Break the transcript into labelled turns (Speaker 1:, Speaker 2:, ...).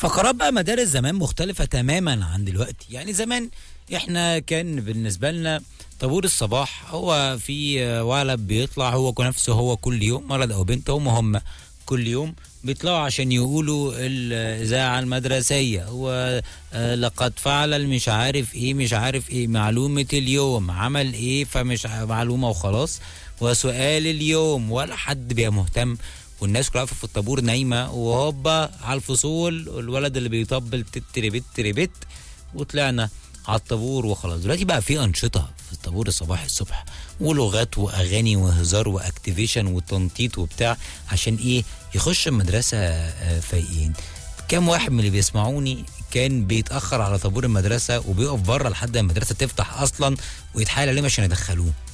Speaker 1: فقرات بقى مدارس زمان مختلفة تماما عن دلوقتي يعني زمان احنا كان بالنسبة لنا طابور الصباح هو في ولد بيطلع هو نفسه هو كل يوم ولد او بنت هم هم كل يوم بيطلعوا عشان يقولوا الإذاعة المدرسية ولقد فعل مش عارف ايه مش عارف ايه معلومة اليوم عمل ايه فمش معلومة وخلاص وسؤال اليوم ولا حد بيبقى مهتم والناس كلها في الطابور نايمة وهوبا على الفصول الولد اللي بيطبل تتربت تربت وطلعنا على الطابور وخلاص دلوقتي بقى في أنشطة في الطابور الصباحي الصبح ولغات وأغاني وهزار وأكتيفيشن وتنطيط وبتاع عشان إيه يخش المدرسة فايقين كام واحد من اللي بيسمعوني كان بيتأخر على طابور المدرسة وبيقف بره لحد ما المدرسة تفتح أصلا ويتحايل عليهم عشان يدخلوه